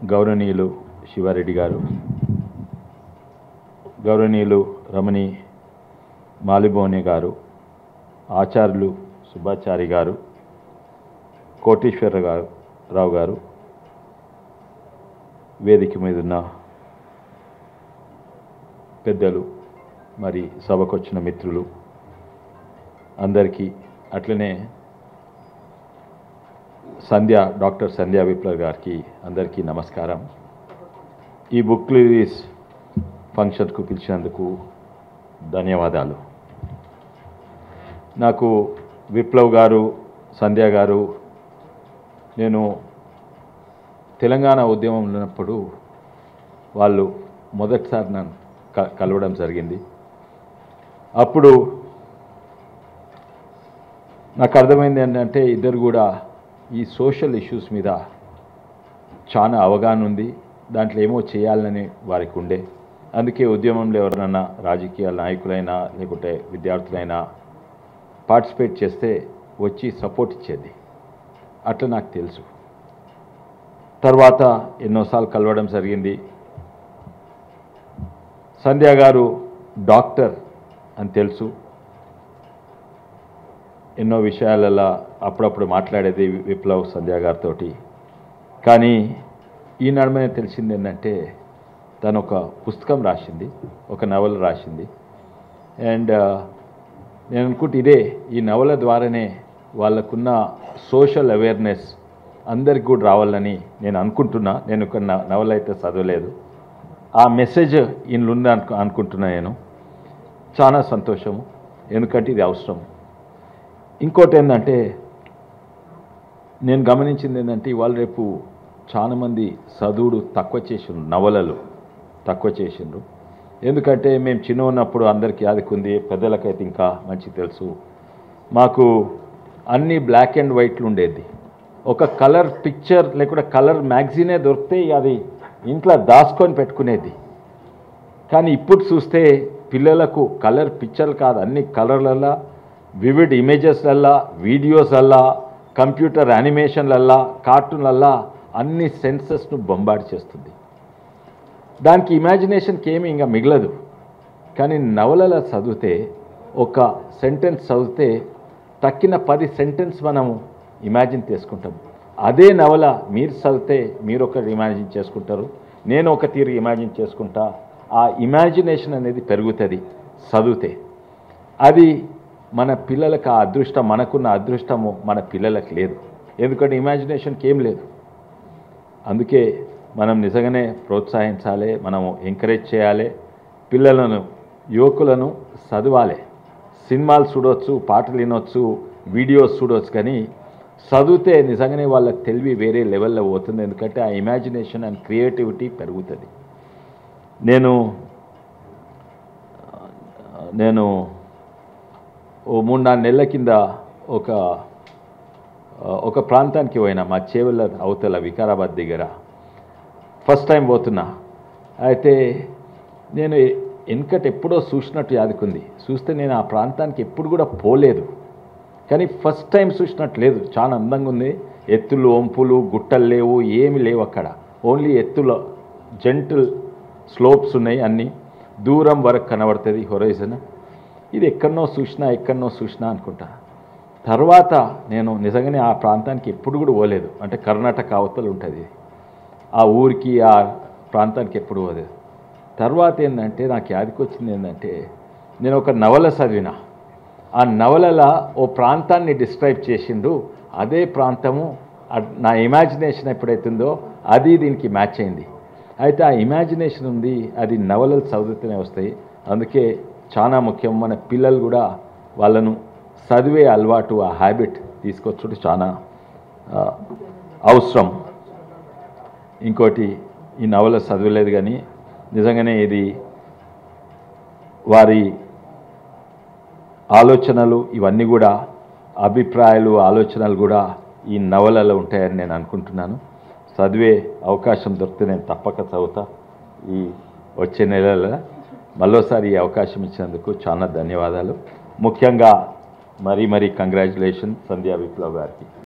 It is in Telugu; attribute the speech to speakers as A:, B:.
A: గౌరవనీయులు శివారెడ్డి గారు గౌరవనీయులు రమణి మాలిబోని గారు ఆచార్యులు సుబ్బాచారి గారు కోటేశ్వర గారు రావు గారు వేదిక మీద ఉన్న పెద్దలు మరి సభకు వచ్చిన మిత్రులు అందరికీ అట్లనే సంధ్య డాక్టర్ సంధ్యా విప్లవ్ గారికి అందరికీ నమస్కారం ఈ బుక్ రిలీజ్ ఫంక్షన్కు పిలిచినందుకు ధన్యవాదాలు నాకు విప్లవ్ గారు సంధ్య గారు నేను తెలంగాణ ఉద్యమంలో ఉన్నప్పుడు వాళ్ళు మొదటిసారి నన్ను క- కలవడం జరిగింది అప్పుడు నాకు అర్థమైంది ఏంటంటే ఇద్దరు కూడా ఈ సోషల్ ఇష్యూస్ మీద చాలా అవగాహన ఉంది దాంట్లో ఏమో చేయాలని వారికి ఉండే అందుకే ఉద్యమంలో ఎవరైనా రాజకీయ నాయకులైనా లేకుంటే విద్యార్థులైనా పార్టిసిపేట్ చేస్తే వచ్చి సపోర్ట్ ఇచ్చేది అట్లా నాకు తెలుసు తర్వాత ఎన్నోసార్లు కలవడం జరిగింది సంధ్య గారు డాక్టర్ అని తెలుసు ఎన్నో విషయాలలో అప్పుడప్పుడు మాట్లాడేది విప్లవ్ సంధ్య గారితో కానీ ఈ నడమే తెలిసింది ఏంటంటే తను ఒక పుస్తకం రాసింది ఒక నవల రాసింది అండ్ నేను అనుకుంటే ఇదే ఈ నవల ద్వారానే వాళ్ళకున్న సోషల్ అవేర్నెస్ అందరికి కూడా రావాలని నేను అనుకుంటున్నా నేను ఒక న- నవల అయితే చదవలేదు ఆ మెసేజ్ ఈయనలో ఉంది అనుకు అనుకుంటున్నా నేను చాలా సంతోషము ఎందుకంటే ఇది అవసరం ఇంకోటి ఏంటంటే నేను గమనించింది ఏంటంటే ఇవాళ రేపు చాలామంది చదువుడు తక్కువ చేసిండ్రు నవలలు తక్కువ చేసిండ్రు ఎందుకంటే మేము చిన్న ఉన్నప్పుడు అందరికీ ఆదుకుంది పెద్దలకైతే ఇంకా మంచి తెలుసు మాకు అన్ని బ్లాక్ అండ్ వైట్లు ఉండేది ఒక కలర్ పిక్చర్ లేకుంటే కలర్ మ్యాగజీనే దొరికితే అది ఇంట్లో దాచుకొని పెట్టుకునేది కానీ ఇప్పుడు చూస్తే పిల్లలకు కలర్ పిక్చర్లు కాదు అన్ని కలర్లల్లా వివిడ్ ఇమేజెస్లల్లా వీడియోస్లల్లా కంప్యూటర్ యానిమేషన్లల్లా కార్టూన్లల్లా అన్ని సెన్సెస్ను బొంబాడి చేస్తుంది దానికి ఇమాజినేషన్కి ఏమి ఇంకా మిగలదు కానీ నవలల చదివితే ఒక సెంటెన్స్ చదివితే తక్కిన పది సెంటెన్స్ మనము ఇమాజిన్ చేసుకుంటాం అదే నవల మీరు చదివితే మీరు ఒకటి ఇమాజిన్ చేసుకుంటారు నేను ఒక తీరు ఇమాజిన్ చేసుకుంటా ఆ ఇమాజినేషన్ అనేది పెరుగుతుంది చదివితే అది మన పిల్లలకు ఆ అదృష్టం మనకున్న అదృష్టము మన పిల్లలకు లేదు ఎందుకంటే ఇమాజినేషన్కి ఏం లేదు అందుకే మనం నిజంగానే ప్రోత్సహించాలి మనము ఎంకరేజ్ చేయాలి పిల్లలను యువకులను చదవాలి సినిమాలు చూడవచ్చు పాటలు వినొచ్చు వీడియోస్ చూడవచ్చు కానీ చదివితే నిజంగానే వాళ్ళకి తెలివి వేరే లెవెల్లో పోతుంది ఎందుకంటే ఆ ఇమాజినేషన్ అండ్ క్రియేటివిటీ పెరుగుతుంది నేను నేను ఓ మూడు నాలుగు నెలల కింద ఒక ఒక ప్రాంతానికి పోయినా మా చేవెళ్ళ అవతల వికారాబాద్ దగ్గర ఫస్ట్ టైం పోతున్నా అయితే నేను వెనకట ఎప్పుడో చూసినట్టు యాదుకుంది చూస్తే నేను ఆ ప్రాంతానికి ఎప్పుడు కూడా పోలేదు కానీ ఫస్ట్ టైం చూసినట్టు లేదు చాలా అందంగా ఉంది ఎత్తులు వంపులు గుట్టలు లేవు ఏమి లేవు అక్కడ ఓన్లీ ఎత్తుల జంటల్ స్లోప్స్ ఉన్నాయి అన్నీ దూరం వరకు కనబడుతుంది హొరైజన్ ఇది ఎక్కడనో చూసినా ఎక్కడనో చూసినా అనుకుంటా తర్వాత నేను నిజంగానే ఆ ప్రాంతానికి ఎప్పుడు కూడా పోలేదు అంటే కర్ణాటక అవతలు ఉంటుంది ఆ ఊరికి ఆ ప్రాంతానికి ఎప్పుడు పోలేదు తర్వాత ఏంటంటే నాకు యాదికొచ్చింది ఏంటంటే నేను ఒక నవల చదివిన ఆ నవలలో ఓ ప్రాంతాన్ని డిస్క్రైబ్ చేసిండు అదే ప్రాంతము అడ్- నా ఇమాజినేషన్ ఎప్పుడైతుందో అది దీనికి మ్యాచ్ అయింది అయితే ఆ ఇమాజినేషన్ ఉంది అది నవలలు చదువుతూనే వస్తాయి అందుకే చాలా ముఖ్యం మన పిల్లలు కూడా వాళ్ళను చదివే అలవాటు ఆ హ్యాబిట్ తీసుకొచ్చుడు చాలా ఆ, అవసరం ఇంకోటి ఈ నవల చదవలేదు కానీ నిజంగానే ఇది వారి ఆలోచనలు ఇవన్నీ కూడా అభిప్రాయాలు ఆలోచనలు కూడా ఈ నవలలో ఉంటాయని నేను అనుకుంటున్నాను చదివే అవకాశం దొరికితే నేను తప్పక చదువుతా ఈ వచ్చే నెలలో మరోసారి ఈ అవకాశం ఇచ్చినందుకు చాలా ధన్యవాదాలు ముఖ్యంగా మరీ మరీ కంగ్రాచులేషన్ సంధ్యా విప్లవ్ గారికి